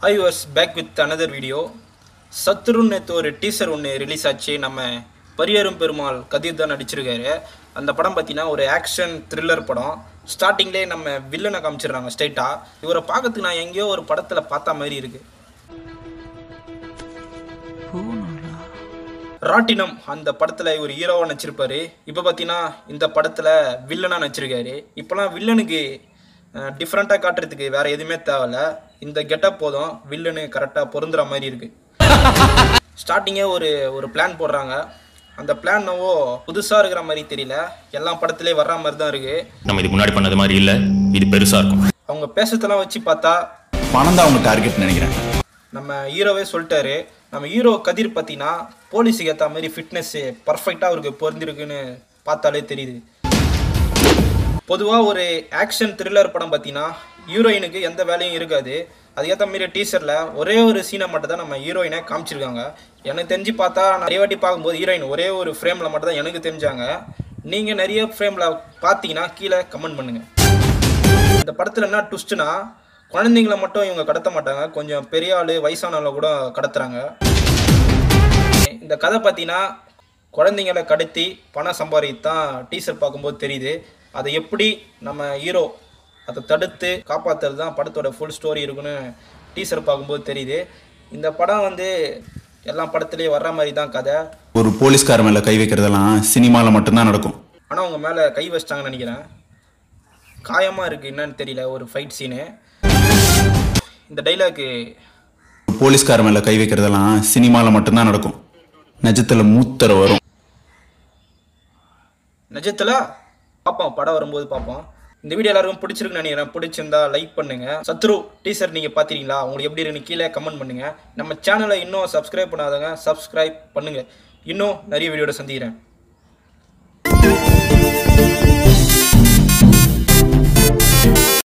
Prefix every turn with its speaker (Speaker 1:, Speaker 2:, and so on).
Speaker 1: hi was back with another video சத்ருன்னு நேற்று ஒரு டீசர் ஒன்று ரிலீஸ் ஆச்சு நம்ம பரியரும் பெருமாள் கதிர் தான் நடிச்சிருக்காரு அந்த படம் பார்த்தீங்கன்னா ஒரு ஆக்ஷன் த்ரில்லர் படம் ஸ்டார்டிங்லேயே நம்ம வில்லனை காமிச்சிடுறாங்க ஸ்ட்ரைட்டாக இவரை பார்க்கறதுக்கு நான் எங்கேயோ ஒரு படத்தில் பார்த்த மாதிரி இருக்கு ராட்டினம் அந்த படத்தில் இவர் ஹீரோவாக நடிச்சிருப்பாரு இப்போ பார்த்தீங்கன்னா இந்த படத்தில் வில்லனாக நடிச்சிருக்காரு இப்போலாம் வில்லனுக்கு டிஃப்ரெண்ட்டாக காட்டுறதுக்கு வேற எதுவுமே தேவையில்ல இந்த கெட்டப் போதும் வில்லனு கரெக்டாக பொருந்துற மாதிரி இருக்கு ஸ்டார்டிங்கே ஒரு ஒரு பிளான் போடுறாங்க அந்த பிளான் என்னவோ புதுசாக இருக்கிற மாதிரி தெரியல எல்லா படத்துலேயே வர்ற மாதிரி தான் இருக்கு
Speaker 2: நம்ம இதுக்கு முன்னாடி பண்ணது மாதிரி இல்ல இது பெருசா இருக்கும்
Speaker 1: அவங்க பேசுறதெல்லாம் வச்சு பார்த்தா
Speaker 3: பணம் தான் அவங்க டார்கெட் நினைக்கிறேன்
Speaker 1: நம்ம ஹீரோவே சொல்லிட்டாரு நம்ம ஹீரோ கதிர் பார்த்தீங்கன்னா போலீஸுக்கு ஏற்ற மாதிரி ஃபிட்னஸ்ஸு பர்ஃபெக்டாக அவருக்கு பொருந்திருக்குன்னு பார்த்தாலே தெரியுது பொதுவாக ஒரு ஆக்ஷன் த்ரில்லர் படம் பார்த்தீங்கன்னா ஹீரோயினுக்கு எந்த வேலையும் இருக்காது அதுக்கேற்ற மாரி டீசரில் ஒரே ஒரு சீனை மட்டும் தான் நம்ம ஹீரோயினை காமிச்சிருக்காங்க எனக்கு தெரிஞ்சு பார்த்தா நிறைய வாட்டி பார்க்கும்போது ஹீரோயின் ஒரே ஒரு ஃப்ரேமில் மட்டும் தான் எனக்கு தெரிஞ்சாங்க நீங்கள் நிறைய ஃப்ரேமில் பார்த்தீங்கன்னா கீழே கமெண்ட் பண்ணுங்கள் இந்த படத்தில் என்ன ட்விஸ்ட்னா குழந்தைங்கள மட்டும் இவங்க கடத்த மாட்டாங்க கொஞ்சம் பெரிய ஆள் வயசானவங்கள கூட கடத்துறாங்க இந்த கதை பார்த்தீங்கன்னா குழந்தைங்கள கடத்தி பணம் சம்பாதித்தான் டீசர் பார்க்கும்போது தெரியுது அதை எப்படி நம்ம ஹீரோ அதை தடுத்து காப்பாற்றுறது தான் படத்தோட ஃபுல் ஸ்டோரி இருக்குன்னு டீசர் பார்க்கும்போது தெரியுது இந்த படம் வந்து எல்லா படத்துலேயும் வர்ற மாதிரி தான் கதை
Speaker 3: ஒரு போலீஸ்கார மேல கை வைக்கிறதெல்லாம் சினிமால மட்டும்தான் நடக்கும்
Speaker 1: ஆனால் அவங்க மேலே கை வச்சிட்டாங்கன்னு நினைக்கிறேன் காயமாக இருக்குது என்னன்னு தெரியல ஒரு ஃபைட் சீனு இந்த டைலாக்கு
Speaker 3: ஒரு போலீஸ்கார மேல கை வைக்கிறதெல்லாம் சினிமால மட்டும்தான் நடக்கும் நிஜத்துல மூத்தர வரும்
Speaker 1: நிஜத்தில் பார்ப்போம் படம் வரும்போது பார்ப்போம் இந்த வீடியோ எல்லாருக்கும் பிடிச்சிருக்குன்னு நினைக்கிறேன் பிடிச்சிருந்தா லைக் பண்ணுங்க சத்ரு டீசர் நீங்கள் பார்த்தீங்களா உங்களுக்கு எப்படி இருக்குன்னு கீழே கமெண்ட் பண்ணுங்க நம்ம சேனலை இன்னும் சப்ஸ்கிரைப் பண்ணாதவங்க சப்ஸ்கிரைப் பண்ணுங்க இன்னும் நிறைய வீடியோட சந்திக்கிறேன்